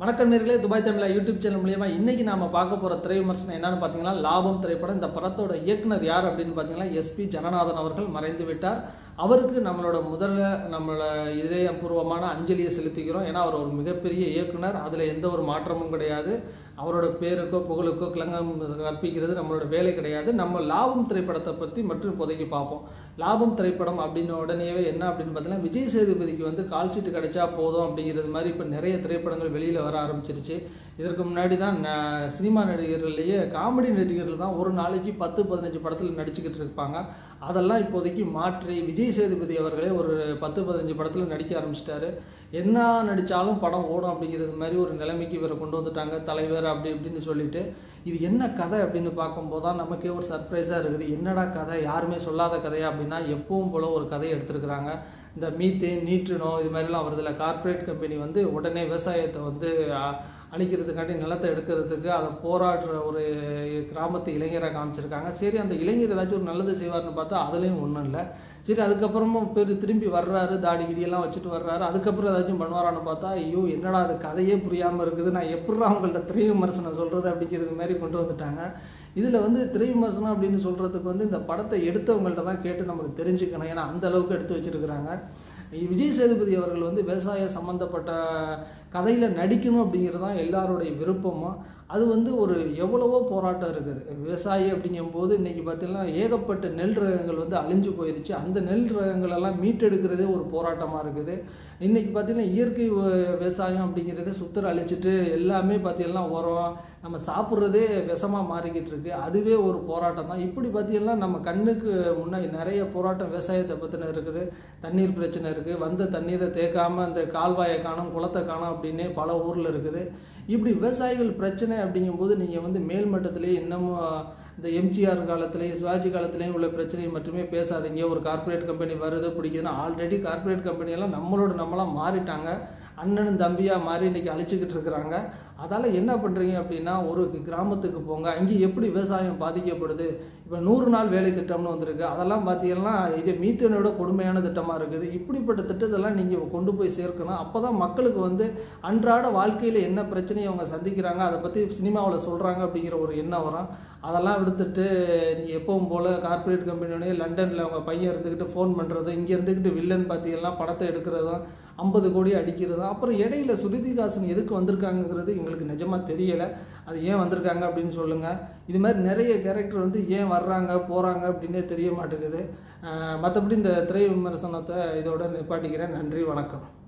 வணக்கம் நேர்களே துபாய் தமிழா யூடியூப் சேனல் மூலியமா இன்னைக்கு நாம பார்க்க போற திரை விமர்சனம் என்னன்னு பார்த்தீங்கன்னா லாபம் திரைப்படம் இந்த படத்தோட இயக்குனர் யார் அப்படின்னு பார்த்தீங்கன்னா எஸ்பி ஜனநாதன் அவர்கள் மறைந்து விட்டார் அவருக்கு நம்மளோட முதல்ல நம்மளோட இதயபூர்வமான அஞ்சலியை செலுத்திக்கிறோம் ஏன்னா அவர் ஒரு மிகப்பெரிய இயக்குனர் அதில் எந்த ஒரு மாற்றமும் கிடையாது அவரோட பேருக்கோ புகழுக்கோ கிளங்கம் கற்பிக்கிறது நம்மளோட வேலை கிடையாது நம்ம லாபம் திரைப்படத்தை பற்றி மட்டும் இப்போதைக்கு பார்ப்போம் லாபம் திரைப்படம் அப்படின்ன உடனேவே என்ன அப்படின்னு பார்த்தீங்கன்னா விஜய் சேதுபதிக்கு வந்து கால் சீட்டு கிடைச்சா போதும் அப்படிங்கிறது மாதிரி இப்போ நிறைய திரைப்படங்கள் வெளியில் வர ஆரம்பிச்சிருச்சு இதற்கு முன்னாடி தான் ந- சினிமா நடிகர்கள்லேயே காமெடி நடிகர்கள் தான் ஒரு நாளைக்கு பத்து பதினஞ்சு படத்தில் நடிச்சுக்கிட்டு இருப்பாங்க அதெல்லாம் இப்போதைக்கு மாற்றி விஜய் சேதுபதி அவர்களே ஒரு பத்து பதினஞ்சு படத்தில் நடிக்க ஆரம்பிச்சிட்டாரு என்ன நடித்தாலும் படம் ஓடும் அப்படிங்கிறது மாதிரி ஒரு நிலைமைக்கு இவரை கொண்டு வந்துட்டாங்க தலைவர் அப்படி இப்படின்னு சொல்லிட்டு இது என்ன கதை அப்படின்னு பார்க்கும்போது தான் நமக்கே ஒரு சர்ப்ரைஸாக இருக்குது என்னடா கதை யாருமே சொல்லாத கதையா அப்படின்னா எப்பவும் போல ஒரு கதையை எடுத்திருக்கிறாங்க இந்த மீத்தேன் நீற்றினோ இது மாதிரிலாம் வருதுல்ல கார்ப்பரேட் கம்பெனி வந்து உடனே விவசாயத்தை வந்து அ- அழிக்கிறதுக்காண்டி நிலத்தை எடுக்கிறதுக்கு அதை போராடுற ஒரு கிராமத்து இளைஞரை காமிச்சிருக்காங்க சரி அந்த இளைஞர் ஏதாச்சும் ஒரு நல்லது செய்வார்னு பார்த்தா அதுலேயும் ஒன்றும் இல்லை சரி அதுக்கப்புறமும் பேர் திரும்பி வர்றாரு தாடி கிடியெல்லாம் வச்சுட்டு வர்றாரு அதுக்கப்புறம் ஏதாச்சும் பண்ணுவாரான்னு பார்த்தா ஐயோ என்னடா அது கதையே புரியாமல் இருக்குது நான் எப்படிடா அவங்கள்ட்ட திரை விமர்சனம் சொல்கிறது அப்படிங்கிறது மாதிரி கொண்டு வந்துட்டாங்க இதில் வந்து திரை விமர்சனம் அப்படின்னு சொல்கிறதுக்கு வந்து இந்த படத்தை எடுத்தவங்கள்ட்ட தான் கேட்டு நமக்கு தெரிஞ்சுக்கணும் ஏன்னா அந்த அளவுக்கு எடுத்து வச்சிருக்கிறாங்க விஜய் சேதுபதி அவர்கள் வந்து விவசாய சம்மந்தப்பட்ட கதையில் நடிக்கணும் அப்படிங்கிறது தான் எல்லாருடைய விருப்பமும் அது வந்து ஒரு எவ்வளவோ போராட்டம் இருக்குது விவசாயி அப்படிங்கும்போது இன்னைக்கு பார்த்தீங்கன்னா ஏகப்பட்ட நெல் ரகங்கள் வந்து அழிஞ்சு போயிடுச்சு அந்த நெல் ரகங்கள் எல்லாம் மீட்டெடுக்கிறதே ஒரு போராட்டமாக இருக்குது இன்னைக்கு பார்த்தீங்கன்னா இயற்கை வ- விவசாயம் அப்படிங்கிறதே சுத்தர அழிச்சிட்டு எல்லாமே பார்த்தீங்கன்னா உரம் நம்ம சாப்பிட்றதே விஷமாக மாறிக்கிட்டு இருக்கு அதுவே ஒரு போராட்டம் தான் இப்படி பார்த்தீங்கன்னா நம்ம கண்ணுக்கு முன்னாடி நிறைய போராட்டம் விவசாயத்தை பற்றின இருக்குது தண்ணீர் பிரச்சனை இருக்குது வந்த தண்ணீரை தேக்காமல் அந்த கால்வாயை காணும் குளத்தை காணும் அப்படின்னே பல ஊரில் இருக்குது இப்படி விவசாயிகள் பிரச்சனை அப்படிங்கும்போது நீங்கள் வந்து மேல்மட்டத்திலேயே இன்னமும் இந்த எம்ஜிஆர் காலத்துலேயும் சிவாஜி காலத்துலேயும் உள்ள பிரச்சனையை மட்டுமே பேசாதீங்க ஒரு கார்ப்பரேட் கம்பெனி வருது பிடிக்குதுன்னா ஆல்ரெடி கார்ப்பரேட் கம்பெனியெல்லாம் நம்மளோட நம்மளாம் மாறிட்டாங்க அண்ணனும் தம்பியாக மாறி இன்னைக்கு அழிச்சுக்கிட்டு இருக்கிறாங்க அதால் என்ன பண்ணுறீங்க அப்படின்னா ஒரு கிராமத்துக்கு போங்க அங்கே எப்படி விவசாயம் பாதிக்கப்படுது இப்போ நூறு நாள் வேலை திட்டம்னு வந்திருக்கு அதெல்லாம் பார்த்தீங்கன்னா இது மீத்தனோட கொடுமையான திட்டமாக இருக்குது இப்படிப்பட்ட திட்டத்தெல்லாம் நீங்கள் கொண்டு போய் சேர்க்கணும் அப்போ தான் மக்களுக்கு வந்து அன்றாட வாழ்க்கையில் என்ன பிரச்சனையை அவங்க சந்திக்கிறாங்க அதை பற்றி சினிமாவில் சொல்கிறாங்க அப்படிங்கிற ஒரு எண்ணம் வரும் அதெல்லாம் விடுத்துட்டு நீங்கள் எப்பவும் போல் கார்ப்பரேட் கம்பெனியோடய லண்டனில் அவங்க பையன் இருந்துக்கிட்டு ஃபோன் பண்ணுறதும் இங்கே இருந்துக்கிட்டு வில்லன் பார்த்தீங்கன்னா படத்தை எடுக்கிறதும் ஐம்பது கோடி அடிக்கிறதும் அப்புறம் இடையில சுருதிகாசன் எதுக்கு வந்திருக்காங்கங்கிறது எங்களுக்கு நிஜமாக தெரியலை அது ஏன் வந்திருக்காங்க அப்படின்னு சொல்லுங்கள் இது மாதிரி நிறைய கேரக்டர் வந்து ஏன் வர்றாங்க போகிறாங்க அப்படின்னே தெரிய மாட்டேங்குது மற்றபடி இந்த திரை விமர்சனத்தை இதோட நிப்பாட்டிக்கிறேன் நன்றி வணக்கம்